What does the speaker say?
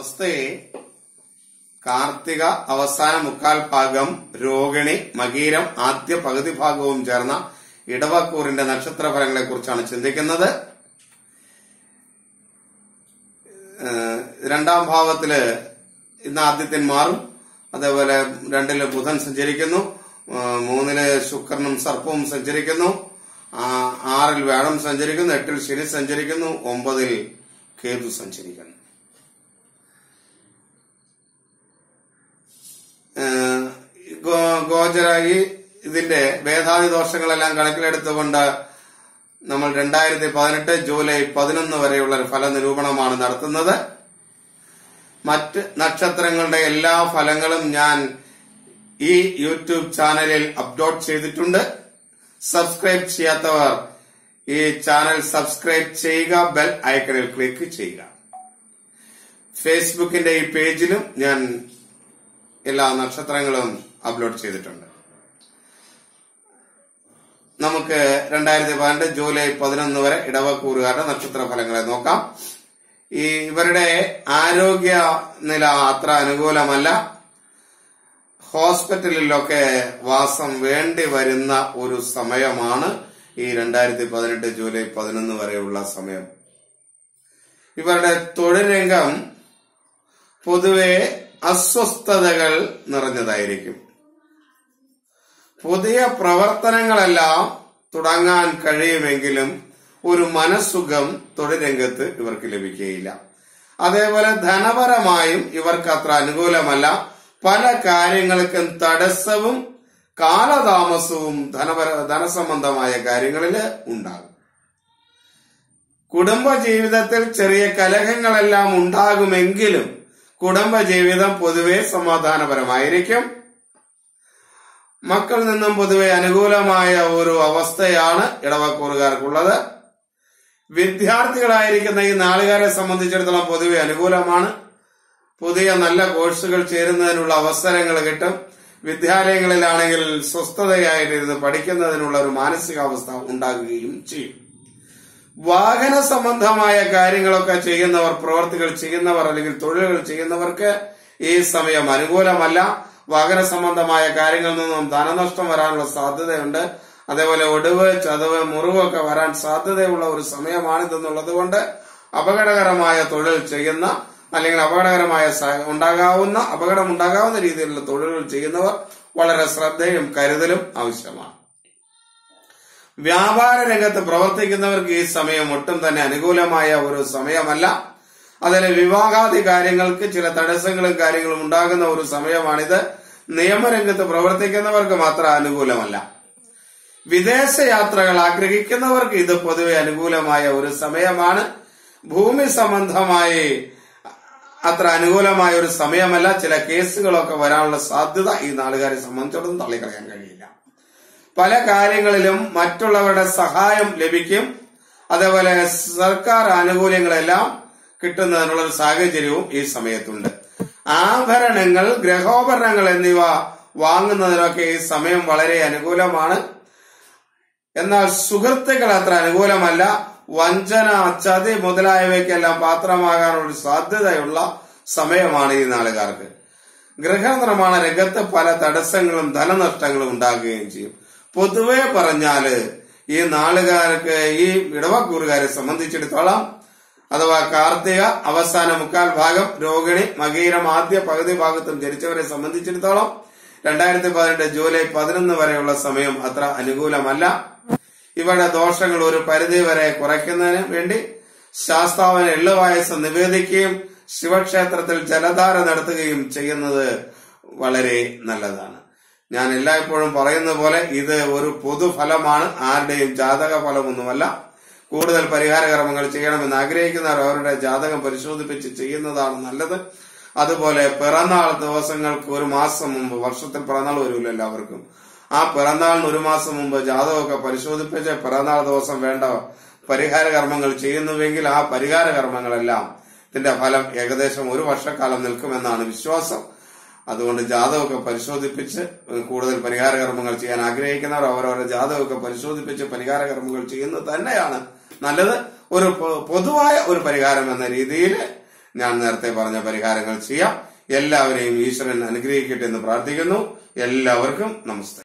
നമസ്തേ കാർത്തിക അവസാന മുക്കാൽ ഭാഗം രോഹിണി മകീരം ആദ്യ പകുതി ഭാഗവും ചേർന്ന ഇടവക്കൂറിന്റെ നക്ഷത്ര ഫലങ്ങളെ കുറിച്ചാണ് ചിന്തിക്കുന്നത് ഏഹ് രണ്ടാം ഭാവത്തില് ഇന്ന് ആദ്യത്തിൽ മാറും അതേപോലെ രണ്ടില് ബുധൻ സഞ്ചരിക്കുന്നു ഏഹ് മൂന്നില് ശുക്രനും സർപ്പവും സഞ്ചരിക്കുന്നു ആ- ആറിൽ വ്യാഴം സഞ്ചരിക്കുന്നു എട്ടിൽ ശനി സഞ്ചരിക്കുന്നു ഒമ്പതിൽ കേതു സഞ്ചരിക്കുന്നു ഏഹ് ഗോ- ഗോചര ഈ ഇതിന്റെ വേദാതി ദോഷങ്ങളെല്ലാം കണക്കിലെടുത്തുകൊണ്ട് നമ്മൾ രണ്ടായിരത്തി പതിനെട്ട് ജൂലൈ പതിനൊന്ന് വരെയുള്ള ഒരു ഫല നിരൂപണമാണ് നടത്തുന്നത് മറ്റ് നക്ഷത്രങ്ങളുടെ എല്ലാ ഫലങ്ങളും ഞാൻ ഈ യൂട്യൂബ് ചാനലിൽ അപ്ലോഡ് ചെയ്തിട്ടുണ്ട് സബ്സ്ക്രൈബ് ചെയ്യാത്തവർ ഈ ചാനൽ സബ്സ്ക്രൈബ് ചെയ്യുക ബെൽ ഐക്കണിൽ ക്ലിക്ക് ചെയ്യുക ഫേസ്ബുക്കിന്റെ ഈ പേജിലും ഞാൻ എല്ലാ നക്ഷത്രങ്ങളും അപ്ലോഡ് ചെയ്തിട്ടുണ്ട് നമുക്ക് രണ്ടായിരത്തി പതിനെട്ട് ജൂലൈ പതിനൊന്ന് വരെ ഇടവക്കൂറുകാരുടെ നക്ഷത്ര ഫലങ്ങളെ നോക്കാം ഈ ഇവരുടെ ആരോഗ്യ നില അത്ര അനുകൂലമല്ല ഹോസ്പിറ്റലിലൊക്കെ വാസം വേണ്ടി വരുന്ന ഒരു സമയമാണ് ഈ രണ്ടായിരത്തി പതിനെട്ട് ജൂലൈ പതിനൊന്ന് വരെയുള്ള സമയം ഇവരുടെ തൊഴിൽ രംഗം പൊതുവെ അസ്വസ്ഥതകൾ നിറഞ്ഞതായിരിക്കും പുതിയ പ്രവർത്തനങ്ങളെല്ലാം തുടങ്ങാൻ കഴിയുമെങ്കിലും ഒരു മനസ്സുഖം തൊഴിൽ രംഗത്ത് ഇവർക്ക് ലഭിക്കുകയില്ല അതേപോലെ ധനപരമായും ഇവർക്ക് അത്ര അനുകൂലമല്ല പല കാര്യങ്ങൾക്കും തടസ്സവും കാലതാമസവും ധനപര ധനസംബന്ധമായ കാര്യങ്ങളിൽ ഉണ്ടാകും കുടുംബ ജീവിതത്തിൽ ചെറിയ കലഹങ്ങളെല്ലാം ഉണ്ടാകുമെങ്കിലും കുടുംബ ജീവിതം പൊതുവെ സമാധാനപരമായിരിക്കും മക്കളിൽ നിന്നും പൊതുവെ അനുകൂലമായ ഒരു അവസ്ഥയാണ് ഇടവക്കൂറുകാർക്കുള്ളത് വിദ്യാർത്ഥികളായിരിക്കുന്ന ഈ നാളുകാരെ സംബന്ധിച്ചിടത്തോളം പൊതുവെ അനുകൂലമാണ് പുതിയ നല്ല കോഴ്സുകൾ ചേരുന്നതിനുള്ള അവസരങ്ങൾ കിട്ടും വിദ്യാലയങ്ങളിലാണെങ്കിൽ സ്വസ്ഥതയായിട്ടിരുന്ന് പഠിക്കുന്നതിനുള്ള ഒരു മാനസികാവസ്ഥ ഉണ്ടാകുകയും ചെയ്യും വാഹന സംബന്ധമായ കാര്യങ്ങളൊക്കെ ചെയ്യുന്നവർ പ്രവർത്തികൾ ചെയ്യുന്നവർ അല്ലെങ്കിൽ തൊഴിലുകൾ ചെയ്യുന്നവർക്ക് ഈ സമയം അനുകൂലമല്ല വാഹന സംബന്ധമായ കാര്യങ്ങളിൽ നിന്നും ധനനഷ്ടം വരാനുള്ള സാധ്യതയുണ്ട് അതേപോലെ ഒടിവ് ചതവ് മുറിവൊക്കെ വരാൻ സാധ്യതയുള്ള ഒരു സമയമാണിതെന്നുള്ളത് കൊണ്ട് അപകടകരമായ തൊഴിൽ ചെയ്യുന്ന അല്ലെങ്കിൽ അപകടകരമായ സ- ഉണ്ടാകാവുന്ന അപകടം ഉണ്ടാകാവുന്ന രീതിയിലുള്ള തൊഴിലുകൾ ചെയ്യുന്നവർ വളരെ ശ്രദ്ധയും കരുതലും ആവശ്യമാണ് വ്യാപാര രംഗത്ത് പ്രവർത്തിക്കുന്നവർക്ക് ഈ സമയം ഒട്ടും തന്നെ അനുകൂലമായ ഒരു സമയമല്ല അതിലെ വിവാഹാദി കാര്യങ്ങൾക്ക് ചില തടസ്സങ്ങളും കാര്യങ്ങളും ഉണ്ടാകുന്ന ഒരു സമയമാണിത് നിയമരംഗത്ത് പ്രവർത്തിക്കുന്നവർക്ക് മാത്രം അനുകൂലമല്ല വിദേശ യാത്രകൾ ആഗ്രഹിക്കുന്നവർക്ക് ഇത് പൊതുവെ അനുകൂലമായ ഒരു സമയമാണ് ഭൂമി സംബന്ധമായി അത്ര അനുകൂലമായ ഒരു സമയമല്ല ചില കേസുകളൊക്കെ വരാനുള്ള സാധ്യത ഈ നാളുകാരെ സംബന്ധിച്ചിടത്തോളം തള്ളിക്കളയാൻ കഴിയില്ല പല കാര്യങ്ങളിലും മറ്റുള്ളവരുടെ സഹായം ലഭിക്കും അതേപോലെ സർക്കാർ ആനുകൂല്യങ്ങളെല്ലാം കിട്ടുന്നതിനുള്ള ഒരു സാഹചര്യവും ഈ സമയത്തുണ്ട് ആഭരണങ്ങൾ ഗ്രഹോപകരണങ്ങൾ എന്നിവ വാങ്ങുന്നതിനൊക്കെ ഈ സമയം വളരെ അനുകൂലമാണ് എന്നാൽ സുഹൃത്തുക്കൾ അത്ര അനുകൂലമല്ല വഞ്ചന ചതി മുതലായവയ്ക്കെല്ലാം പാത്രമാകാനുള്ള ഒരു സാധ്യതയുള്ള സമയമാണ് ഈ നാളുകാർക്ക് ഗൃഹനിർമ്മാണ രംഗത്ത് പല തടസ്സങ്ങളും ധനനഷ്ടങ്ങളും ഉണ്ടാകുകയും ചെയ്യും പൊതുവെ പറഞ്ഞാല് ഈ നാളുകാർക്ക് ഈ ഇടവക്കൂറുകാരെ സംബന്ധിച്ചിടത്തോളം അഥവാ കാർത്തിക അവസാന മുക്കാൽ ഭാഗം രോഹിണി മകീരം ആദ്യ പകുതി ഭാഗത്തും ജനിച്ചവരെ സംബന്ധിച്ചിടത്തോളം രണ്ടായിരത്തി പതിനെട്ട് ജൂലൈ പതിനൊന്ന് വരെയുള്ള സമയം അത്ര അനുകൂലമല്ല ഇവരുടെ ദോഷങ്ങൾ ഒരു പരിധി വരെ കുറയ്ക്കുന്നതിന് വേണ്ടി ശാസ്താവിന് എള്ളുവായസം നിവേദിക്കുകയും ശിവക്ഷേത്രത്തിൽ ജലധാര നടത്തുകയും ചെയ്യുന്നത് വളരെ നല്ലതാണ് ഞാൻ എല്ലായ്പ്പോഴും പറയുന്ന പോലെ ഇത് ഒരു പൊതുഫലമാണ് ആരുടെയും ജാതക ഫലമൊന്നുമല്ല കൂടുതൽ പരിഹാര കർമ്മങ്ങൾ ചെയ്യണമെന്ന് ആഗ്രഹിക്കുന്നവർ അവരുടെ ജാതകം പരിശോധിപ്പിച്ച് ചെയ്യുന്നതാണ് നല്ലത് അതുപോലെ പിറന്നാൾ ദിവസങ്ങൾക്ക് ഒരു മാസം മുമ്പ് വർഷത്തിൽ പിറന്നാൾ വരുമല്ലോ എല്ലാവർക്കും ആ പിറന്നാളിന് ഒരു മാസം മുമ്പ് ജാതകമൊക്കെ പരിശോധിപ്പിച്ച് പിറന്നാൾ ദിവസം വേണ്ട പരിഹാര കർമ്മങ്ങൾ ചെയ്യുന്നുവെങ്കിൽ ആ പരിഹാര കർമ്മങ്ങളെല്ലാം ഇതിന്റെ ഫലം ഏകദേശം ഒരു വർഷക്കാലം നിൽക്കുമെന്നാണ് വിശ്വാസം അതുകൊണ്ട് ജാതകമൊക്കെ പരിശോധിപ്പിച്ച് കൂടുതൽ പരിഹാര കർമ്മങ്ങൾ ചെയ്യാൻ ആഗ്രഹിക്കുന്നവർ അവരവരുടെ ജാതകമൊക്കെ പരിശോധിപ്പിച്ച് പരിഹാര കർമ്മങ്ങൾ ചെയ്യുന്നത് തന്നെയാണ് നല്ലത് ഒരു പൊ- പൊതുവായ ഒരു പരിഹാരം എന്ന രീതിയിൽ ഞാൻ നേരത്തെ പറഞ്ഞ പരിഹാരങ്ങൾ ചെയ്യാം എല്ലാവരെയും ഈശ്വരൻ അനുഗ്രഹിക്കട്ടെ എന്ന് പ്രാർത്ഥിക്കുന്നു എല്ലാവർക്കും നമസ്തേ